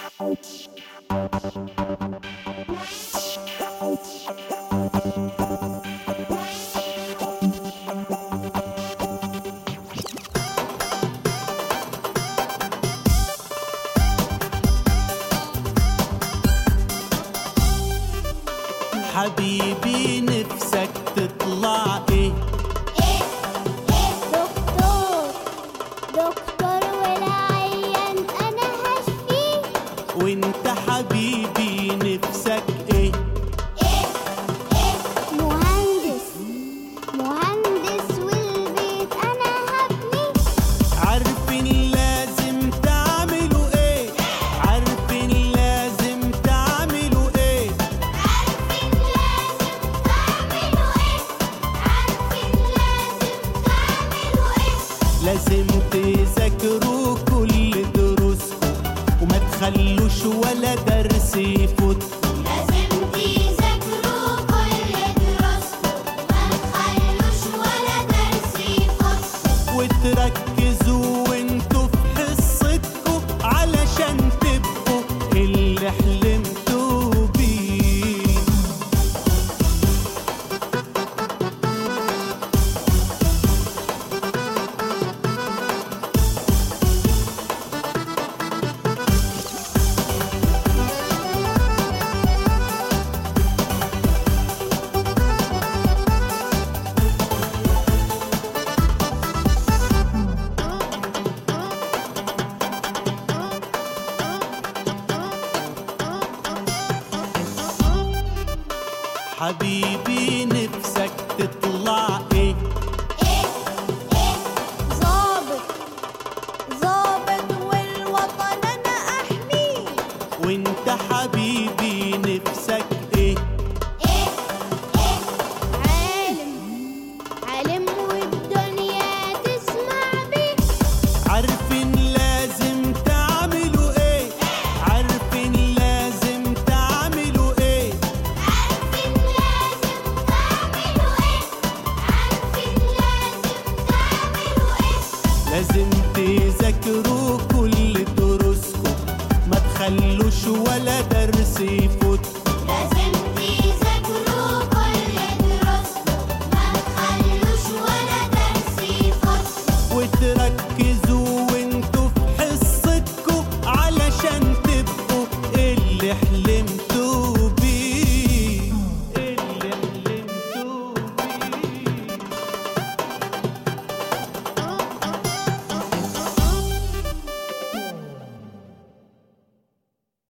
حبيبي نفسك تطلع ايه دكتور دكتور والعيان انا هشفيه وانت حبيبي نفسك ايه مهندس مهندس والبيت انا هبنيه عارفين لازم تعملوا ايه عارفين لازم تعملوا ايه عارفين لازم تعملوا ايه عارفين لازم تعملوا ايه لازم تذاكروا كل دروسكم وما تخلوش ولا درس يفوتكم لازم تذاكروا كل دراستكم ما تخلوش ولا درس يفوتكم وتركزوا وانتوا في حصتكم علشان تبقوا اللي حلمتوا بيه حبيبي نفسك تطلع ايه ظابط ظابط والوطن انا احميه وانت حبيبي نفسك ايه عالم عالم والدنيا تسمع بيه عارفين لازم تعملوا ايه عارفين لازم تعملوا ايه عارفين لازم تعملوا ايه عارفين لازم تعملوا ايه لازم تذاكروا كل دروسكم ما تخلوش ولا درس يفوتكم